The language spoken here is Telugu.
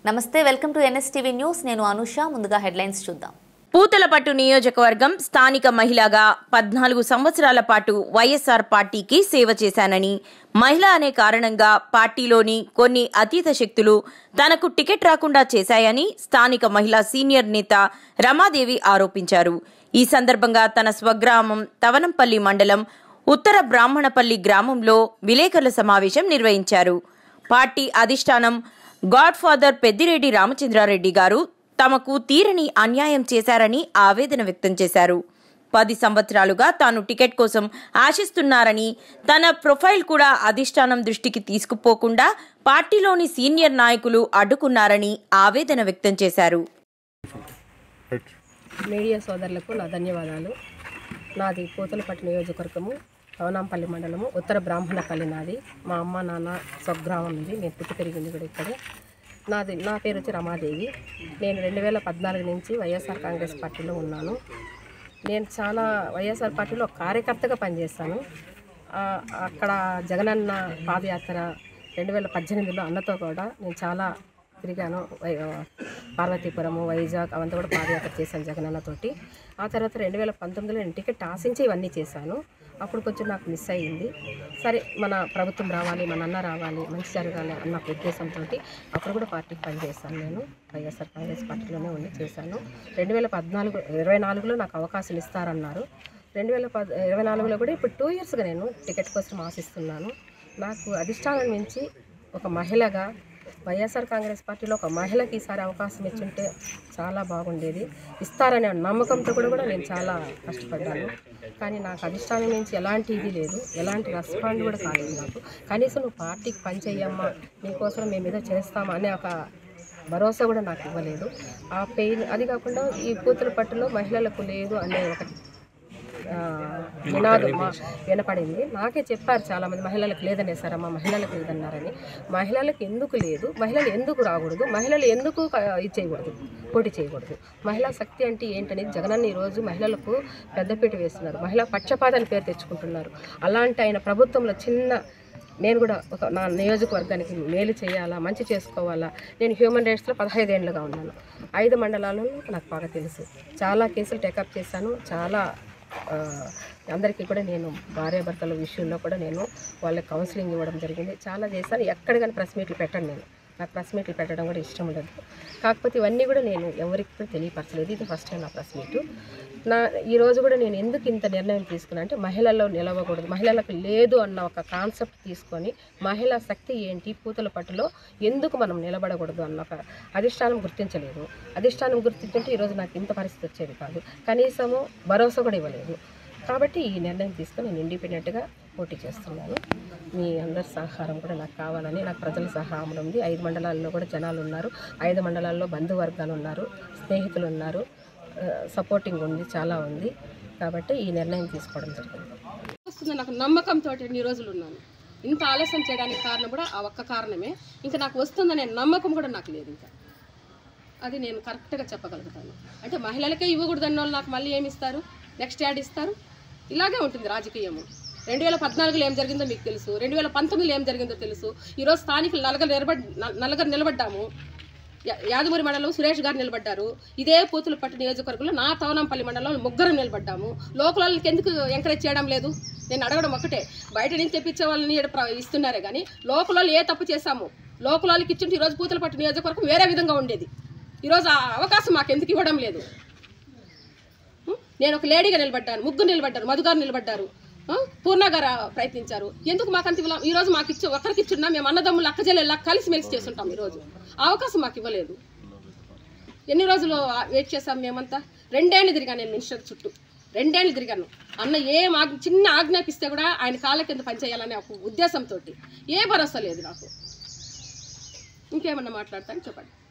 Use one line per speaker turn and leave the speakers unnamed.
నమస్తే వెల్కమ్ టు ఎన్ఎస్టీవీ న్యూస్ నేను అనుష ముందుగా హెడ్లైన్స్ చూద్దాం
పూతలపట్టు నియోజకవర్గం స్థానిక మహిళగా పద్నాలుగు సంవత్సరాల పాటు వైఎస్ఆర్ పార్టీకి సేవ చేశానని మహిళ అనే కారణంగా పార్టీలోని కొన్ని అతీత శక్తులు తనకు టికెట్ రాకుండా చేశాయని స్థానిక మహిళా సీనియర్ నేత రమాదేవి ఆరోపించారు ఈ సందర్భంగా తన స్వగ్రామం తవనంపల్లి మండలం ఉత్తర బ్రాహ్మణపల్లి గ్రామంలో విలేకరుల సమావేశం నిర్వహించారు పార్టీ అధిష్టానం గాడ్ ఫాదర్ పెద్దిరెడ్డి రామచంద్రారెడ్డి గారు తమకు తీరని అన్యాయం చేశారని ఆవేదన వ్యక్తం చేశారు పది సంవత్సరాలుగా తాను టికెట్ కోసం ఆశిస్తున్నారని తన ప్రొఫైల్ కూడా అధిష్టానం దృష్టికి తీసుకుపోకుండా పార్టీలోని సీనియర్ నాయకులు అడ్డుకున్నారని ఆవేదన వ్యక్తం చేశారు
మీడియా సోదరులకు నా ధన్యవాదాలు నాది పూతలపట్టు నియోజకవర్గము పవనాంపల్లి మండలము ఉత్తర బ్రాహ్మణపల్లి నాది మా అమ్మ నాన్న స్వగ్రామం ఇది నేను పుట్టి పెరిగింది కూడా ఇక్కడే నాది నా పేరు వచ్చి రమాదేవి నేను రెండు వేల పద్నాలుగు నుంచి వైఎస్ఆర్ కాంగ్రెస్ పార్టీలో ఉన్నాను నేను చాలా వైఎస్ఆర్ పార్టీలో ఒక కార్యకర్తగా పనిచేస్తాను ఆ, అక్కడ జగనన్న పాదయాత్ర రెండు వేల పద్దెనిమిదిలో అన్నతో కూడా నేను చాలా తిరిగాను వై- పార్వతీపురము వైజాగ్ అవంతా కూడా పాదయాత్ర చేశాను జగనన్నతోటి ఆ తర్వాత రెండు వేల పంతొమ్మిదిలో నేను టికెట్ ఆశించి ఇవన్నీ చేశాను అప్పుడు కొంచెం నాకు మిస్ అయ్యింది సరే మన ప్రభుత్వం రావాలి మన అన్న రావాలి మంచి జరగాలి అన్న ఒక ఉద్దేశంతో అప్పుడు కూడా పార్టీకి పనిచేశాను నేను వైఎస్ఆర్ కాంగ్రెస్ పార్టీలోనే ఉండి చేశాను రెండు వేల పద్నాలుగు ఇరవై నాలుగులో నాకు అవకాశం ఇస్తారన్నారు రెండు వేల పద్ ఇరవై నాలుగులో కూడా ఇప్పుడు టూ ఇయర్స్గా నేను టికెట్ కోసం ఆశిస్తున్నాను నాకు అధిష్టానం నుంచి ఒక మహిళగా వైఎస్ఆర్ కాంగ్రెస్ పార్టీలో ఒక మహిళకి ఈసారి అవకాశం ఇచ్చుంటే చాలా బాగుండేది ఇస్తారనే నమ్మకంతో కూడా కూడా నేను చాలా కష్టపడ్డాను కానీ నాకు అధిష్టానం నుంచి ఎలాంటి ఇది లేదు ఎలాంటి రెస్పాండ్ కూడా కాలేదు నాకు కనీసం నువ్వు పార్టీకి పనిచేయమ్మా నీకోసం మేము ఏదో చేస్తామా అనే ఒక భరోసా కూడా నాకు ఇవ్వలేదు ఆ పెయిన్ అది కాకుండా ఈ పూతల పట్టులో మహిళలకు లేదు అనే ఒక ఆ, నినాదం మా వినపడింది నాకే చెప్పారు చాలామంది మహిళలకు లేదనేసారమ్మా మహిళలకు లేదన్నారని మహిళలకు ఎందుకు లేదు మహిళలు ఎందుకు రాకూడదు మహిళలు ఎందుకు క- ఇది చేయకూడదు పోటీ చేయకూడదు మహిళా శక్తి అంటే ఏంటనేది జగనన్న ఈరోజు మహిళలకు పెద్దపీట వేస్తున్నారు మహిళా పక్షపాతాన్ని పేరు తెచ్చుకుంటున్నారు అలాంటి ఆయన ప్రభుత్వంలో చిన్న నేను కూడా ఒక నా నియోజకవర్గానికి మేలు చేయాలా మంచి చేసుకోవాలా నేను హ్యూమన్ రైట్స్లో పదహైదు ఏళ్ళుగా ఉన్నాను ఐదు మండలాలను నాకు బాగా తెలుసు చాలా కేసులు టేకప్ చేశాను చాలా ఆ, అందరికీ కూడా నేను భార్యాభర్తల విషయంలో కూడా నేను వాళ్ళకి కౌన్సిలింగ్ ఇవ్వడం జరిగింది చాలా చేశాను ఎక్కడ కానీ ప్రెస్ మీట్లు పెట్టను నేను నాకు ప్రెస్ మీట్లు పెట్టడం కూడా ఇష్టం ఉండదు కాకపోతే ఇవన్నీ కూడా నేను ఎవరికి కూడా తెలియపరచలేదు ఇది ఫస్ట్ టైం నా ప్రెస్ మీటు నా ఈ రోజు కూడా నేను ఎందుకు ఇంత నిర్ణయం తీసుకున్నా అంటే మహిళల్లో నిలవకూడదు మహిళలకు లేదు అన్న ఒక కాన్సెప్ట్ తీసుకొని మహిళా శక్తి ఏంటి పూతల పట్టులో ఎందుకు మనం నిలబడకూడదు అన్న ఒక అధిష్టానం గుర్తించలేదు అధిష్టానం గుర్తించుంటే ఈరోజు నాకు ఇంత పరిస్థితి వచ్చేది కాదు కనీసము భరోసా కూడా ఇవ్వలేదు కాబట్టి ఈ నిర్ణయం తీసుకొని నేను ఇండిపెండెంట్గా పోటీ చేస్తున్నాను మీ అందరి సహకారం కూడా నాకు కావాలని నాకు ప్రజల సహకారం ఉంది ఐదు మండలాల్లో కూడా జనాలు ఉన్నారు ఐదు మండలాల్లో బంధువర్గాలు ఉన్నారు స్నేహితులు ఉన్నారు ఆ, సపోర్టింగ్ ఉంది చాలా ఉంది కాబట్టి ఈ నిర్ణయం తీసుకోవడం జరిగింది
వస్తుంది నాకు నమ్మకంతో ఎన్ని రోజులు ఉన్నాను ఇంత ఆలస్యం చేయడానికి కారణం కూడా ఆ ఒక్క కారణమే ఇంకా నాకు వస్తుందనే నమ్మకం కూడా నాకు లేదు ఇంకా అది నేను కరెక్ట్గా చెప్పగలుగుతాను అంటే మహిళలకే ఇవ్వకూడదన్న వాళ్ళు నాకు మళ్ళీ ఏమి ఇస్తారు నెక్స్ట్ యాడ్ ఇస్తారు ఇలాగే ఉంటుంది రాజకీయము రెండు వేల పద్నాలుగులో ఏం జరిగిందో మీకు తెలుసు రెండు వేల పంతొమ్మిదిలో ఏం జరిగిందో తెలుసు ఈరోజు స్థానికులు నలుగురు నిలబడ్ నల్- నలుగురు నిలబడ్డాము యా- యాదగిరి మండలం సురేష్ గారు నిలబడ్డారు ఇదే పూతులపట్టు నియోజకవర్గంలో నా తవనంపల్లి మండలంలో ముగ్గురు నిలబడ్డాము లోకల్ వాళ్ళకి ఎందుకు ఎంకరేజ్ చేయడం లేదు నేను అడగడం ఒకటే బయట నుంచి తెప్పించే వాళ్ళని ఈడ ప్ర- ఇస్తున్నారే కానీ లోకల్ వాళ్ళు ఏ తప్పు చేశాము లోకల్ వాళ్ళకి ఇచ్చింటే ఈరోజు పూతలపట్టు నియోజకవర్గం వేరే విధంగా ఉండేది ఈరోజు ఆ అవకాశం మాకు ఎందుకు ఇవ్వడం లేదు ఉం? నేను ఒక లేడీగా నిలబడ్డాను ముగ్గురు నిలబడ్డారు మధు గారు నిలబడ్డారు ఆ? పూర్ణ గారు ప్రయత్నించారు ఎందుకు మాకు అంత ఇవ్వలేం? ఈ రోజు మాకు ఇచ్చి ఒకరికి ఇచ్చున్నా మేము అన్నదమ్ములు అక్క చెల్లెల్లా కలిసి మెలిసి చేస్తుంటాం ఈరోజు ఆ అవకాశం మాకు ఇవ్వలేదు ఎన్ని రోజులు ఆ- వెయిట్ చేసాం మేమంతా రెండేళ్ళు తిరిగాను నేను మినిస్టర్ చుట్టూ రెండేళ్ళు తిరిగాను అన్న ఏం ఆజ్ఞ చిన్న ఆజ్ఞాపిస్తే కూడా ఆయన కాళ్ళ కింద పనిచేయాలనే ఒక ఉద్దేశంతో ఏ భరోసా లేదు నాకు ఇంకేమన్నా మాట్లాడతాను చెప్పండి